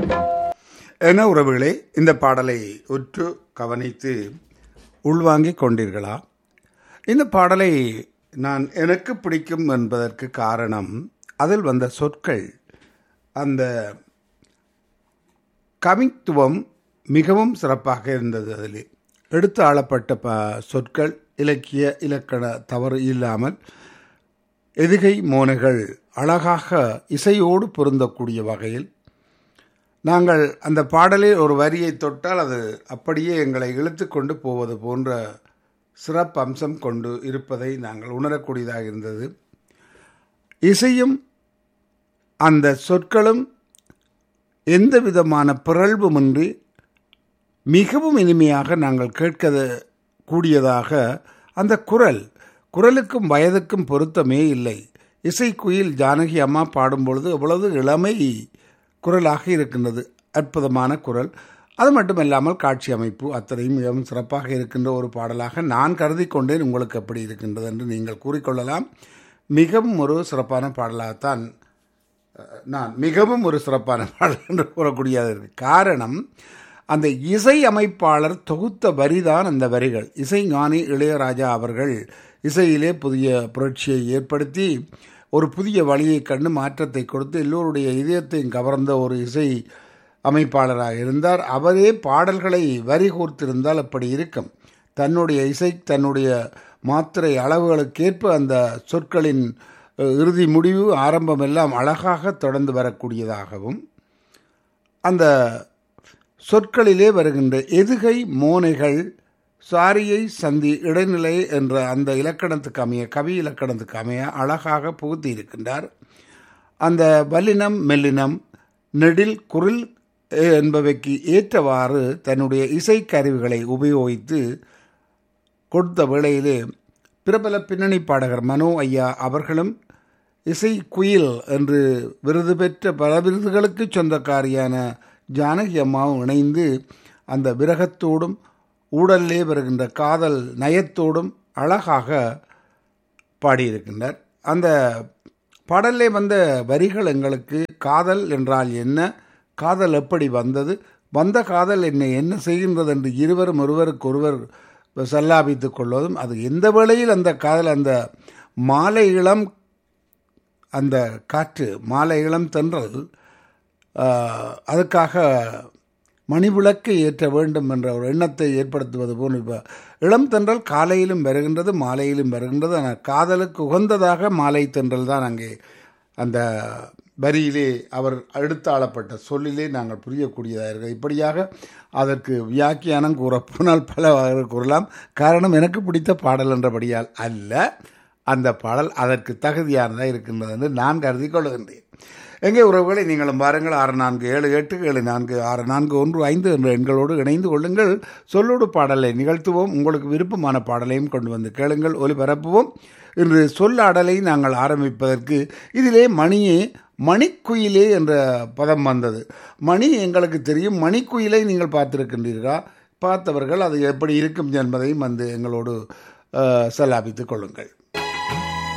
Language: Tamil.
என்ன உறவுகளே இந்த பாடலை உற்று கவனித்து உள்வாங்கிக் கொண்டீர்களா இந்த பாடலை நான் எனக்கு பிடிக்கும் என்பதற்கு காரணம் அதில் வந்த சொற்கள் அந்த கவித்துவம் மிகவும் சிறப்பாக இருந்தது அதில் எடுத்து ஆளப்பட்ட ப சொற்கள் இலக்கிய இலக்கண தவறு இல்லாமல் எதுகை மோனைகள் அழகாக இசையோடு பொருந்தக்கூடிய வகையில் நாங்கள் அந்த பாடலில் ஒரு வரியை தொட்டால் அது அப்படியே எங்களை இழுத்து கொண்டு போவது போன்ற சிறப்பு அம்சம் கொண்டு இருப்பதை நாங்கள் உணரக்கூடியதாக இருந்தது இசையும் அந்த சொற்களும் எந்த விதமான பிறழ்வுமின்றி மிகவும் இனிமையாக நாங்கள் கேட்க கூடியதாக அந்த குரல் குரலுக்கும் வயதுக்கும் பொருத்தமே இல்லை இசைக்குயில் ஜானகி அம்மா பாடும்பொழுது எவ்வளவு இளமை குரலாக இருக்கின்றது அற்புதமான குரல் அது மட்டுமல்லாமல் காட்சி அமைப்பு அத்தனையும் மிகவும் சிறப்பாக இருக்கின்ற ஒரு பாடலாக நான் கருதி கொண்டேன் உங்களுக்கு எப்படி இருக்கின்றது என்று நீங்கள் கூறிக்கொள்ளலாம் மிகவும் ஒரு சிறப்பான பாடலாகத்தான் நான் மிகவும் ஒரு சிறப்பான பாடல் என்று கூறக்கூடியது இருக்கு காரணம் அந்த இசை அமைப்பாளர் தொகுத்த வரிதான் அந்த வரிகள் இசை ஞானி இளையராஜா அவர்கள் இசையிலே புதிய புரட்சியை ஏற்படுத்தி ஒரு புதிய வழியை கண்டு மாற்றத்தை கொடுத்து எல்லோருடைய இதயத்தையும் கவர்ந்த ஒரு இசை அமைப்பாளராக இருந்தார் அவரே பாடல்களை வரி கூர்த்திருந்தால் அப்படி இருக்கும் தன்னுடைய இசை தன்னுடைய மாத்திரை அளவுகளுக்கேற்ப அந்த சொற்களின் இறுதி முடிவு ஆரம்பம் எல்லாம் அழகாக தொடர்ந்து வரக்கூடியதாகவும் அந்த சொற்களிலே வருகின்ற எதுகை மோனைகள் சாரியை சந்தி இடைநிலை என்ற அந்த இலக்கணத்துக்கு அமைய கவி இலக்கணத்துக்கு அமைய அழகாக புகுத்தி இருக்கின்றார் அந்த வல்லினம் மெல்லினம் நெடில் குரில் என்பவைக்கு ஏற்றவாறு தன்னுடைய இசைக்கருவிகளை உபயோகித்து கொடுத்த வேளையிலே பிரபல பின்னணி பாடகர் மனோ ஐயா அவர்களும் இசை குயில் என்று விருது பெற்ற பல விருதுகளுக்கு சொந்தக்காரியான ஜானகி அம்மாவும் இணைந்து அந்த விரகத்தோடும் ஊடல்லே வருகின்ற காதல் நயத்தோடும் அழகாக பாடியிருக்கின்றார் அந்த பாடல்லே வந்த வரிகள் எங்களுக்கு காதல் என்றால் என்ன காதல் எப்படி வந்தது வந்த காதல் என்னை என்ன செய்கின்றது என்று இருவரும் ஒருவருக்கு ஒருவர் சல்லாபித்துக் கொள்வதும் அது எந்த வேளையில் அந்த காதல் அந்த மாலை இளம் அந்த காற்று மாலை இளம் தென்றல் அதுக்காக மணிவிளக்கு ஏற்ற வேண்டும் என்ற ஒரு எண்ணத்தை ஏற்படுத்துவது போல் இப்போ இளம் தென்றல் காலையிலும் வருகின்றது மாலையிலும் வருகின்றது ஆனால் காதலுக்கு உகந்ததாக மாலை தென்றல் தான் அங்கே அந்த வரியிலே அவர் எடுத்தாளப்பட்ட சொல்லிலே நாங்கள் புரியக்கூடியதாக இருக்கிறது இப்படியாக அதற்கு வியாக்கியானம் கூறப்போனால் பல கூறலாம் காரணம் எனக்கு பிடித்த பாடல் என்றபடியால் அல்ல அந்த பாடல் அதற்கு தகுதியானதாக இருக்கின்றது என்று நான் கருதி கொள்கின்றேன் எங்கே உறவுகளை நீங்களும் பாருங்கள் ஆறு நான்கு ஏழு எட்டு ஏழு நான்கு ஆறு நான்கு ஒன்று ஐந்து என்ற எண்களோடு இணைந்து கொள்ளுங்கள் சொல்லோடு பாடலை நிகழ்த்துவோம் உங்களுக்கு விருப்பமான பாடலையும் கொண்டு வந்து கேளுங்கள் ஒலிபரப்புவோம் இன்று சொல்லாடலை நாங்கள் ஆரம்பிப்பதற்கு இதிலே மணியே மணிக்குயிலே என்ற பதம் வந்தது மணி எங்களுக்கு தெரியும் மணிக்குயிலை நீங்கள் பார்த்திருக்கின்றீர்களா பார்த்தவர்கள் அது எப்படி இருக்கும் என்பதையும் வந்து எங்களோடு செல்லாபித்துக் கொள்ளுங்கள்